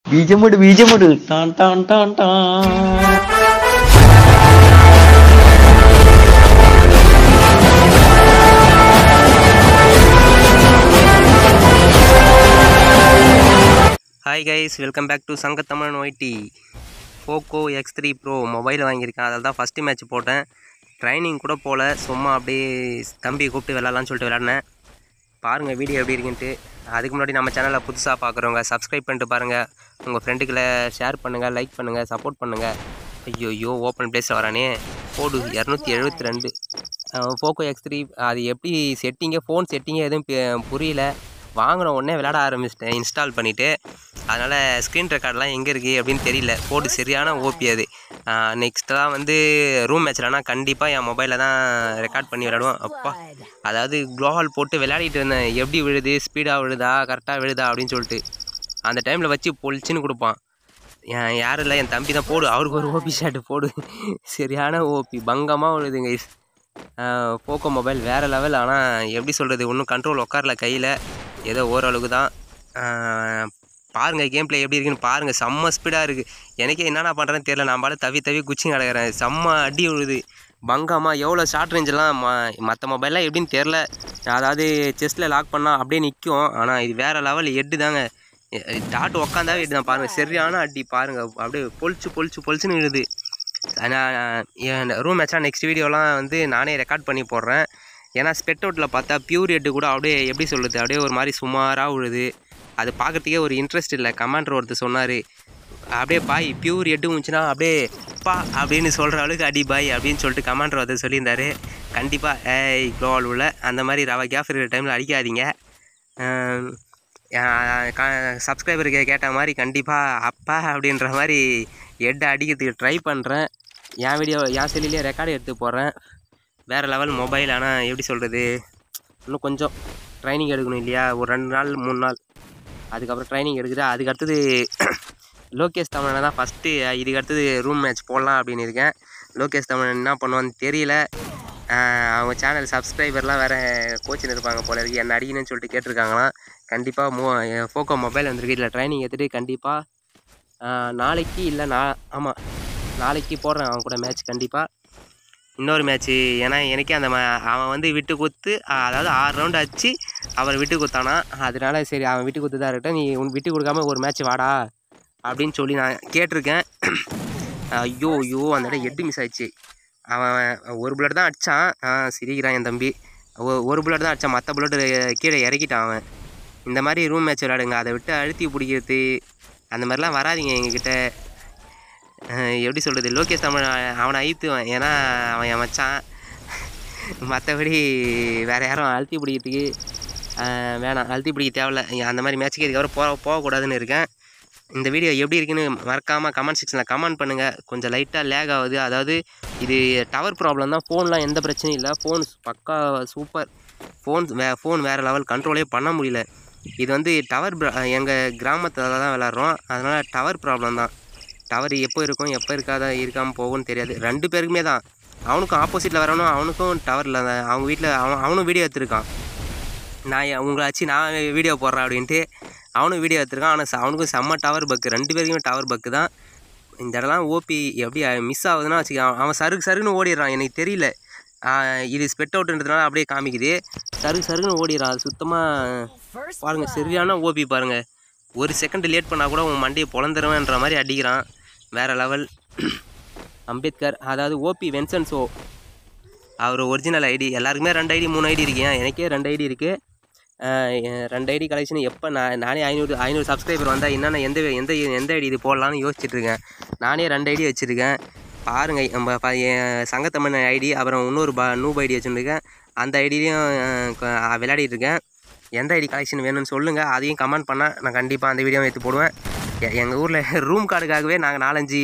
ബീജമിട് ബീജമിട് ടാൻ ടാൻ ടാൻ ടാൻ hi guys welcome back to Sangathamizhan YT Poco X three pro mobile வாங்கியிருக்கேன் அதில் தான் ஃபஸ்ட்டு மேட்ச் போட்டேன் ட்ரைனிங் கூட போகல சும்மா அப்படியே தம்பியை கூப்பிட்டு விளாட்லான்னு சொல்லிட்டு விளாட்னேன் பாருங்கள் வீடியோ எப்படி இருக்குன்ட்டு அதுக்கு முன்னாடி நம்ம சேனலை புதுசாக பார்க்குறவங்க சப்ஸ்கிரைப் பண்ணிட்டு பாருங்கள் உங்கள் ஃப்ரெண்டுகளை ஷேர் பண்ணுங்கள் லைக் பண்ணுங்கள் சப்போர்ட் பண்ணுங்கள் ஐயோ ஐயோ ஓப்பன் பிளேஸில் வரானே போடு இரநூத்தி எழுபத்தி ரெண்டு போக்கோ எக்ஸ் த்ரீ அது எப்படி செட்டிங்கே ஃபோன் செட்டிங்கே எதுவும் பு- புரியல வாங்கின உடனே விளையாட ஆரம்பிச்சிட்டேன் இன்ஸ்டால் பண்ணிவிட்டு அதனால் ஸ்க்ரீன் ரெக்கார்ட்லாம் எங்கே இருக்குது அப்படின்னு தெரியல போட்டு சரியான ஓபி அது நெக்ஸ்ட்டாக வந்து ரூம் மேட்ச்லனா கண்டிப்பாக என் மொபைலில் தான் ரெக்கார்ட் பண்ணி விளையாடுவோம் அப்பா அதாவது க்ளோவால் போட்டு விளையாடிட்டு இருந்தேன் எப்படி விழுது ஸ்பீடாக விழுதா கரெக்டாக விழுதா அப்படின்னு சொல்லிட்டு அந்த டைமில் வச்சு பொழிச்சுன்னு கொடுப்பான் என் யாரும் இல்லை என் தம்பி தான் போடு அவருக்கு ஒரு ஓபி ஷாட்டு போடு சரியான ஓபி பங்கமாக விழுதுங்க போக்கோ மொபைல் வேறு லெவல் ஆனால் எப்படி சொல்கிறது ஒன்றும் கண்ட்ரோல் உட்காரல கையில் ஏதோ ஓரளவுக்கு தான் ஆஹ் பாருங்கள் கேம் ப்ளே எப்படி இருக்குன்னு பாருங்கள் செம்ம ஸ்பீடாக இருக்குது எனக்கே என்னென்ன பண்ணுறேன்னு தெரியல நான் பாட்டு தவி தவி குச்சி கிடக்கிறேன் செம்ம அடி விழுது பங்கம்மா எவ்வளோ ஷார்ட் ரேஞ்செல்லாம் ம மற்ற மொபைல்லாம் எப்படின்னு தெரில அதாவது செஸ்ட்டில் லாக் பண்ணால் அப்படியே நிற்கும் ஆனால் இது வேறு லெவல் எட்டு தாங்க டாட் உக்காந்தாவே எட்டு தான் பாருங்கள் சரியான அடி பாருங்கள் அப்படியே பொழிச்சு பொழிச்சு பொழிச்சுன்னு விழுது நான் என் ரூம் மேட்ச்லாம் நெக்ஸ்ட் வீடியோலாம் வந்து நானே ரெக்கார்ட் பண்ணி போடுறேன் ஏன்னா ஸ்பெட் அவுட்டில் பார்த்தா பியூர் எட்டு கூட அப்படியே எப்படி சொல்லுது அப்படியே ஒரு மாதிரி சுமாராக விழுது அது பார்க்குறதுக்கே ஒரு இன்ட்ரெஸ்ட் இல்லை கமாண்டர் ஒருத்தர் சொன்னார் அப்படியே பாய் பியூர் எட்டு இருந்துச்சுன்னா அப்படியே பா அப்படின்னு சொல்கிற அளவுக்கு அடி பாய் அப்படின்னு சொல்லிட்டு கமாண்டர் ஒருத்தர் சொல்லியிருந்தாரு கண்டிப்பாக ஏய் க்ளோவால் உள்ள அந்த மாதிரி ரவா கேஃப் இருக்கிற டைமில் அடிக்காதீங்க சப்ஸ்கிரைபருக்கு கேட்ட மாதிரி கண்டிப்பாக அப்பா அப்படின்ற மாதிரி ஹெட்டை அடிக்கிறதுக்கு ட்ரை பண்ணுறேன் என் வீடியோ என் செல்லிலே ரெக்கார்டு எடுத்து போடுறேன் வேறு லெவல் மொபைல் ஆனால் எப்படி சொல்கிறது இன்னும் கொஞ்சம் ட்ரைனிங் எடுக்கணும் இல்லையா ஒரு ரெண்டு நாள் மூணு நாள் அதுக்கப்புறம் ட்ரைனிங் எடுக்குது அதுக்கு அடுத்தது லோகேஷ் தமிழனை தான் ஃபஸ்ட்டு இதுக்கு அடுத்தது ரூம் மேட்ச் போடலாம் அப்படின்னு இருக்கேன் லோகேஷ் தமிழன் என்ன பண்ணுவான்னு தெரியல ஆஹ் அவங்க சேனல் சப்ஸ்கிரைபர்லாம் வேறு கோச்சின் இருப்பாங்க போல இருக்கு என்ன அடிக்கணும்னு சொல்லிட்டு கேட்டிருக்காங்களாம் கண்டிப்பாக மோ ஃபோக்கோ மொபைல் வந்திருக்கு இதில் ட்ரைனிங் எடுத்துகிட்டு கண்டிப்பாக நாளைக்கு இல்லை நான் ஆமாம் நாளைக்கு போடுறேன் அவன் கூட மேட்ச் கண்டிப்பாக இன்னொரு மேட்ச்சு ஏன்னா எனக்கே அந்த ம- அவன் வந்து விட்டு கொடுத்து அதாவது ஆறு ரவுண்டு அடிச்சு அவர் விட்டு கொடுத்தானா அதனால சரி அவன் விட்டு கொடுத்து தான் இருக்கட்டும் நீ உன் விட்டு கொடுக்காம ஒரு மேட்ச் வாடா அப்படின்னு சொல்லி நான் கேட்டிருக்கேன் ஐயோ ஐயோ அந்த இடம் எட்டு மிஸ் ஆயிடுச்சு அவன் ஒரு புல்லட் தான் அடித்தான் ஆ சிரிக்கிறான் என் தம்பி ஒ- ஒரு புல்லட் தான் அடித்தான் மற்ற புல்லட் கீழே இறக்கிட்டான் அவன் இந்த மாதிரி ரூம் மேட்ச் விளையாடுங்க அதை விட்டு அழுத்தி பிடிக்கிறது அந்த மாதிரிலாம் வராதீங்க எங்ககிட்ட அஹ் எப்படி சொல்கிறது லோகேஷ் தமிழ் அவனை அழித்துவான் ஏன்னா அவன் என் மச்சான் மற்றபடி வேறு யாரும் அழுத்தி பிடிக்கிறதுக்கு அஹ் வேணாம் அழுத்தி பிடிக்க தேவையில்ல அந்த மாதிரி மேட்ச்சுக்கு இதுக்கப்புறம் போக போகக்கூடாதுன்னு இருக்கேன் இந்த வீடியோ எப்படி இருக்குன்னு மறக்காமல் கமெண்ட் செக்ஷனில் கமெண்ட் பண்ணுங்கள் கொஞ்சம் லைட்டாக லேக் ஆகுது அதாவது இது டவர் ப்ராப்ளம் தான் ஃபோன்லாம் எந்த பிரச்சனையும் இல்லை ஃபோன் பக்கா சூப்பர் ஃபோன் வே ஃபோன் வேறு லெவல் கண்ட்ரோலே பண்ண முடியல இது வந்து டவர் எங்கள் கிராமத்தில் தான் விளாட்றோம் அதனால் டவர் ப்ராப்ளம் தான் டவர் எப்போ இருக்கும் எப்போ இருக்காத இருக்காமல் போகும்னு தெரியாது ரெண்டு பேருக்குமே தான் அவனுக்கும் ஆப்போசிட்டில் வரணும் அவனுக்கும் டவரில் அவங்க வீட்டில் அவன் அவனும் வீடியோ எடுத்திருக்கான் நான் என் உங்களை வச்சு நான் வீடியோ போடுறேன் அப்படின்ட்டு அவனும் வீடியோ எடுத்திருக்கான் ஆனால் ச- அவனுக்கும் செம்ம டவர் பக்கு ரெண்டு பேருக்குமே டவர் பக்கு தான் இந்த இடம்லாம் ஓபி எப்படி மிஸ் ஆகுதுன்னா வச்சுக்க அவன் சருக்கு சருக்குன்னு ஓடிடுறான் எனக்கு தெரியல ஆஹ் இது ஸ்பெட் அவுட்ன்றதுனால அப்படியே காமிக்குது சருக்கு சருக்குன்னு ஓடிடுறான் அது சுத்தமாக பாருங்கள் சரியான ஓபி பாருங்கள் ஒரு செகண்ட் லேட் பண்ணால் கூட உன் மண்டையை பொழந்துருவேன்ற மாதிரி அடிக்கிறான் வேறு லெவல் அம்பேத்கர் அதாவது ஓபி வென்சன்ஸோ அவர் ஒரிஜினல் ஐடி எல்லாருக்குமே ரெண்டு ஐடி மூணு ஐடி இருக்கு ஏன் எனக்கே ரெண்டு ஐடி இருக்குது ரெண்டு ஐடி கலெக்ஷன் எப்போ நான் நானே ஐநூறு ஐநூறு சப்ஸ்கிரைபர் வந்தால் என்னென்ன எந்த எந்த எந்த ஐடி இது போடலான்னு யோசிச்சுட்டு இருக்கேன் நானே ரெண்டு ஐடி வச்சுருக்கேன் பாருங்கள் நம்ம ப- என் சங்கத்தமிழ் ஐடி அப்புறம் இன்னொரு ப நூப் ஐடி வச்சுருக்கேன் அந்த ஐடியிலையும் விளையாடிட்டு இருக்கேன் எந்த ஐடி கலெக்ஷன் வேணும்னு சொல்லுங்கள் அதையும் கமெண்ட் பண்ணால் நான் கண்டிப்பாக அந்த வீடியோவை எடுத்து போடுவேன் எங்கள் ஊரில் ரூம் கார்டுக்காகவே நாங்கள் நாலஞ்சு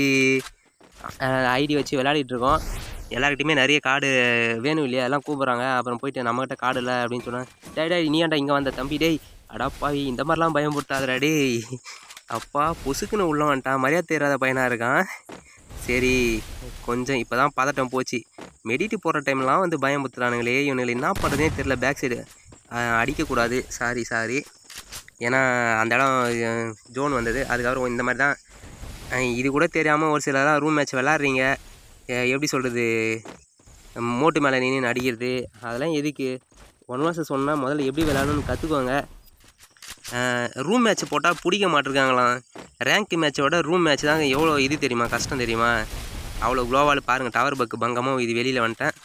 ஐடி வச்சு விளையாடிட்டு இருக்கோம் எல்லாருக்கிட்டையுமே நிறைய கார்டு வேணும் இல்லையா எல்லாம் கூப்பிட்றாங்க அப்புறம் போயிட்டு நம்மகிட்ட கார்டு இல்லை அப்படின்னு சொன்னேன் டேய் டேய் நீ ஏன்டா இங்கே வந்த தம்பி டேய் அடாப்பாவி இந்த மாதிரிலாம் பயமுறுத்தாதடா டேய் அப்பா பொசுக்குன்னு உள்ள வந்துட்டான் மரியாதை தெரியாத பையனாக இருக்கான் சரி கொஞ்சம் இப்போ தான் பதட்டம் போச்சு மெடிட்டு போகிற டைம்லாம் வந்து பயமுறுத்துறானுங்களே இவனுங்களை என்ன பண்ணுறதே தெரில பேக் சைடு அடிக்கக்கூடாது சாரி சாரி ஏன்னா அந்த இடம் ஜோன் வந்தது அதுக்கப்புறம் இந்த மாதிரி தான் அஹ் இது கூட தெரியாமல் ஒரு சிலர்லாம் ரூம் மேட்ச் விளாட்றீங்க எப்படி சொல்கிறது மோட்டு மேலே நின்று அடிக்கிறது அதெல்லாம் எதுக்கு ஒன் வருஷம் சொன்னால் முதல்ல எப்படி விளாடணும்னு கற்றுக்கோங்க ரூம் மேட்ச் போட்டால் பிடிக்க மாட்டிருக்காங்களாம் ரேங்க் மேட்சோட ரூம் மேட்ச் தாங்க எவ்வளோ இது தெரியுமா கஷ்டம் தெரியுமா அவ்வளோ க்ளோவால் பாருங்கள் டவர் பக்கு பங்கமாக இது வெளியில் வந்துட்டேன்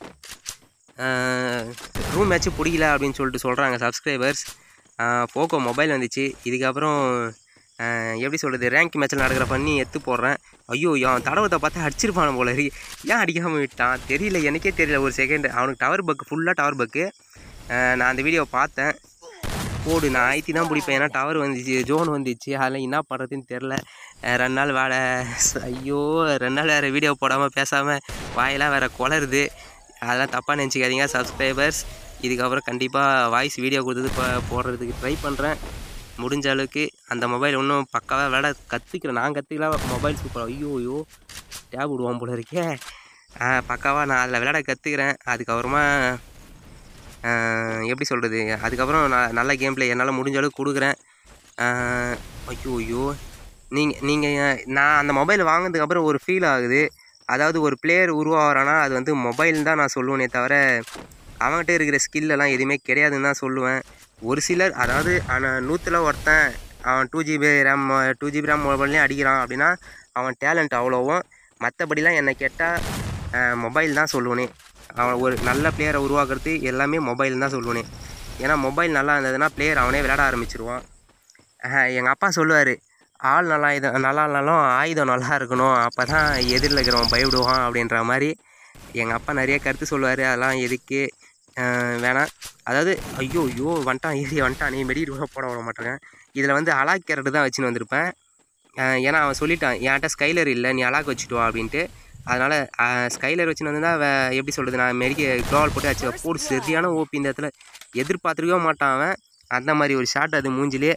ரூம் மேட்ச்சு பிடிக்கல அப்படின்னு சொல்லிட்டு சொல்கிறாங்க சப்ஸ்கிரைபர்ஸ் போக்கோ மொபைல் வந்துச்சு இதுக்கப்புறம் ஆஹ் எப்படி சொல்கிறது ரேங்க் மேட்ச்சில் நடக்கிற பண்ணி எடுத்து போடுறேன் ஐயோ அவன் தடவத்தை பார்த்து அடிச்சிருப்பான போல இருக்கு ஏன் அடிக்காமல் விட்டான் தெரியல எனக்கே தெரியல ஒரு செகண்ட் அவனுக்கு டவர் பக்கு ஃபுல்லாக டவர் பக்கு நான் அந்த வீடியோவை பார்த்தேன் போடு நான் ஐத்தி தான் பிடிப்பேன் ஏன்னா டவர் வந்துச்சு ஜோன் வந்துச்சு அதில் என்ன பண்ணுறதுன்னு தெரில ரெண்டு நாள் வேலை ஐயோ ரெண்டு நாள் வேறு வீடியோ போடாமல் பேசாமல் வாயெல்லாம் வேறு குளருது அதெல்லாம் தப்பாக நினச்சிக்காதீங்க சப்ஸ்கிரைபர்ஸ் இதுக்கப்புறம் கண்டிப்பாக வாய்ஸ் வீடியோ கொடுத்தது இப்போ போடுறதுக்கு ட்ரை பண்ணுறேன் முடிஞ்ச அளவுக்கு அந்த மொபைல் இன்னும் பக்காவாக விளாட கற்றுக்கிறேன் நான் கற்றுக்கலாம் மொபைல் சூப்பர் ஐயோ ஐயோ டேப் விடுவான் போல இருக்கே பக்காவாக நான் அதில் விளையாட கற்றுக்கிறேன் அதுக்கப்புறமா ஆஹ் எப்படி சொல்கிறது அதுக்கப்புறம் நான் நல்ல கேம் பிளே என்னால் முடிஞ்ச அளவுக்கு கொடுக்குறேன் ஆஹ் ஐயோ ஐயோ நீங்கள் நீங்கள் நான் அந்த மொபைல் வாங்கினதுக்கப்புறம் ஒரு ஃபீல் ஆகுது அதாவது ஒரு பிளேயர் உருவாகிறானா அது வந்து மொபைல் தான் நான் சொல்லுவேனே தவிர அவன்கிட்ட இருக்கிற skill எல்லாம் எதுவுமே கிடையாதுன்னு தான் சொல்லுவேன் ஒரு சிலர் அதாவது ஆனால் நூற்றில் ஒருத்தன் அவன் two GB RAM two GB RAM மொபைல்லையும் அடிக்கிறான் அப்படின்னா அவன் டேலண்ட் அவ்வளோவும் மற்றபடிலாம் என்னை கேட்டால் மொபைல் தான் சொல்லுவேனே அவன் ஒரு நல்ல பிளேயரை உருவாக்குறது எல்லாமே மொபைல் தான் சொல்லுவேனே ஏன்னா மொபைல் நல்லா இருந்ததுன்னா பிளேயர் அவனே விளையாட ஆரம்பிச்சிருவான் எங்கள் அப்பா சொல்லுவார் ஆள் நல்லா இது நல்லா இல்லைனாலும் ஆயுதம் நல்லா இருக்கணும் அப்போ தான் எதிரில் இருக்கிறவன் பயப்படுவான் அப்படின்ற மாதிரி எங்கள் அப்பா நிறைய கருத்து சொல்லுவார் அதெல்லாம் எதுக்கு அஹ் வேணாம் அதாவது ஐயோ ஐயோ வந்துட்டான் ஏறி வந்துட்டான் நீ மெடிக்கிட்டு கூட போட விட மாட்டேங்க இதில் வந்து அலாக் கேரட்டு தான் வச்சுன்னு வந்திருப்பேன் அஹ் ஏன்னா அவன் சொல்லிட்டான் என்கிட்ட ஸ்கைலர் இல்லை நீ அலாக் வச்சுட்டு வா அப்படின்ட்டு அதனால் ஸ்கைலர் வச்சுன்னு வந்திருந்தா வே எப்படி சொல்கிறது நான் மெடிக்க க்ளோவல் போட்டு வச்சு போடு சரியான ஓபி இந்த இடத்துல எதிர்பார்த்துருக்கவே மாட்டான் அவன் அந்த மாதிரி ஒரு ஷாட் அது மூஞ்சிலே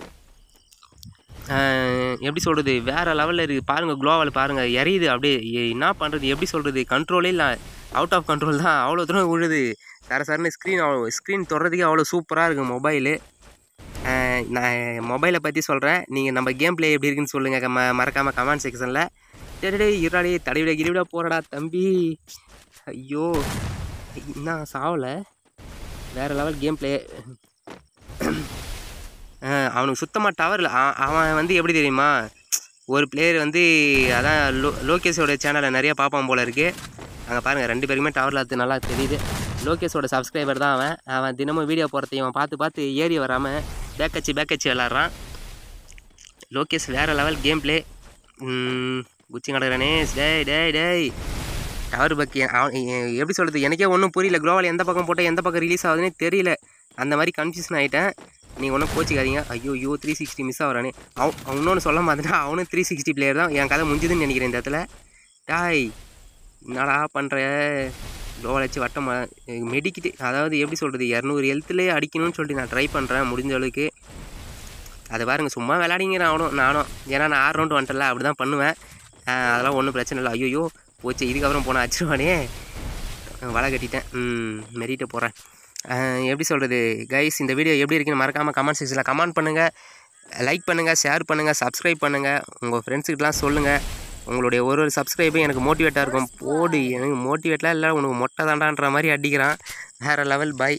ஆஹ் எப்படி சொல்கிறது வேறு லெவலில் இருக்குது பாருங்கள் குளோவால் பாருங்கள் எரியுது அப்படியே எ- என்ன பண்ணுறது எப்படி சொல்கிறது கண்ட்ரோலே இல்லை அவுட் ஆஃப் கண்ட்ரோல் தான் அவ்வளோ தூரம் விழுது சர சரன்னு ஸ்க்ரீன் அவ்வளோ ஸ்க்ரீன் தொடுறதுக்கே அவ்வளோ சூப்பராக இருக்குது மொபைலு நான் மொபைலை பற்றி சொல்கிறேன் நீங்கள் நம்ம கேம் ப்ளே எப்படி இருக்குன்னு சொல்லுங்கள் ம மறக்காமல் கமெண்ட் செக்ஷனில் டேய் டேய் இறாடே தடவிட கிரிவிட போகிறடா தம்பி ஐயோ என்ன சாவலை வேறு லெவல் கேம் ப்ளே அவனுக்கு சுத்தமாக டவர் இல்லை அவன் வந்து எப்படி தெரியுமா ஒரு பிளேயர் வந்து அதான் லோ லோகேஷோட சேனலை நிறைய பார்ப்பான் போல இருக்கு அங்கே பாருங்கள் ரெண்டு பேருக்குமே டவரில் அது நல்லா தெரியுது லோகேஷோட சப்ஸ்கிரைபர் தான் அவன் அவன் தினமும் வீடியோ போகிறத இவன் பார்த்து பார்த்து ஏறி வராமல் பேக்கச்சு பேக்கச்சு விளாட்றான் லோகேஷ் வேறு லெவல் கேம் ப்ளே குச்சி கடற்கனே டேய் டேய் டேய் டவர் பக்கி அவன் எ- எப்படி சொல்கிறது எனக்கே ஒன்றும் புரியல குளோவால் எந்த பக்கம் போட்டால் எந்த பக்கம் ரிலீஸ் ஆகுதுன்னே தெரியல அந்த மாதிரி கன்ஃபியூஷன் ஆகிட்டேன் நீங்கள் ஒன்றும் கோச்சிக்காதீங்க ஐயோ ஐயோ த்ரீ சிக்ஸ்டி மிஸ் ஆகிறானே அவன் அவன் இன்னொன்று சொல்ல மாட்டேன்னா அவனும் த்ரீ சிக்ஸ்டி பிளேயர் தான் என் கதை முடிஞ்சுதுன்னு நினைக்கிறேன் இந்த இடத்துல டாய் என்னடா பண்ணுற குளோவால் வச்சு வட்டம் மெடிக்கிட்டு அதாவது எப்படி சொல்கிறது இரநூறு ஹெல்த்துலேயே அடிக்கணும்னு சொல்லிட்டு நான் ட்ரை பண்ணுறேன் முடிஞ்ச அளவுக்கு அதை பாருங்க சும்மா விளையாடிங்கிறேன் அவனும் நானும் ஏன்னா நான் ஆறு ரவுண்டு வந்துட்டல அப்படி தான் பண்ணுவேன் ஆஹ் அதெல்லாம் ஒன்றும் பிரச்சனை இல்லை ஐயோ போச்சு இதுக்கப்புறம் போனால் அடிச்சிருவானே வலை கட்டிட்டேன் ம் மெரிட்ட போகிறேன் எப்படி சொல்கிறது கைஸ் இந்த வீடியோ எப்படி இருக்குன்னு மறக்காமல் கமெண்ட் செக்ஷனில் கமெண்ட் பண்ணுங்கள் லைக் பண்ணுங்கள் ஷேர் பண்ணுங்கள் சப்ஸ்கிரைப் பண்ணுங்கள் உங்கள் ஃப்ரெண்ட்ஸுக்கிட்டலாம் சொல்லுங்கள் உங்களுடைய ஒரு ஒரு சப்ஸ்கிரைபும் எனக்கு மோட்டிவேட்டாக இருக்கும் போடு எனக்கு மோட்டிவேட்லாம் இல்லை உனக்கு மொட்டை தாண்டான்ற மாதிரி அடிக்கிறான் வேறு லெவல் பாய்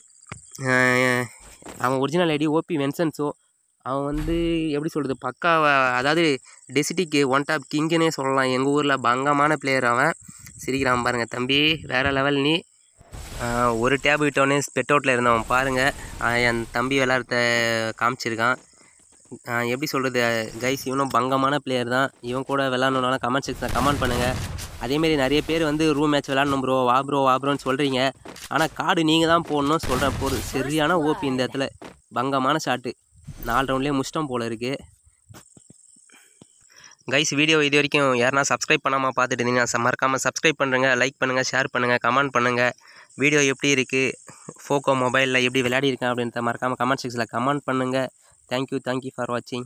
அவன் ஒரிஜினல் ஐடி ஓபி வென்சன்ஸோ அவன் வந்து எப்படி சொல்கிறது பக்கா அதாவது டெசிட்டிக்கு ஒன் டாப் கிங்குன்னே சொல்லலாம் எங்கள் ஊரில் பங்கமான பிளேயர் அவன் சிரிக்கிறான் பாருங்கள் தம்பி வேறு லெவல் நீ ஆஹ் ஒரு டேப் விட்டோடனே ஸ்பெட் அவுட்டில் இருந்தவன் பாருங்கள் என் தம்பி விளாட்றத காமிச்சிருக்கான் ஆஹ் எப்படி சொல்கிறது கைஸ் இவனும் பங்கமான பிளேயர் தான் இவன் கூட விளாட்ணுனாலும் கமெண்ட் செக்ஷனில் கமெண்ட் பண்ணுங்கள் அதேமாரி நிறைய பேர் வந்து ரூம் மேட்ச் விளாட்ணும் ப்ரோ வா ப்ரோ வா ப்ரோன்னு சொல்கிறீங்க ஆனால் கார்டு நீங்கள் தான் போடணும் சொல்கிற போது சரியான ஓபி இந்த இடத்துல பங்கமான ஷாட்டு நாலு ரவுண்ட்லேயே முஷ்டம் போல இருக்குது கைஸ் வீடியோ இது வரைக்கும் யாருனா சப்ஸ்கிரைப் பண்ணாமல் பார்த்துட்டு இருந்தீங்கன்னா மறக்காமல் சப்ஸ்கிரைப் பண்ணுறங்க லைக் பண்ணுங்கள் ஷேர் பண்ணுங்கள் கமெண்ட் பண்ணுங்கள் வீடியோ எப்படி இருக்குது ஃபோக்கோ மொபைலில் எப்படி விளையாடி இருக்கேன் அப்படின்றத மறக்காமல் கமெண்ட் செக்ஷனில் கமெண்ட் பண்ணுங்கள் தேங்க்யூ தேங்க்யூ ஃபார் வாட்சிங்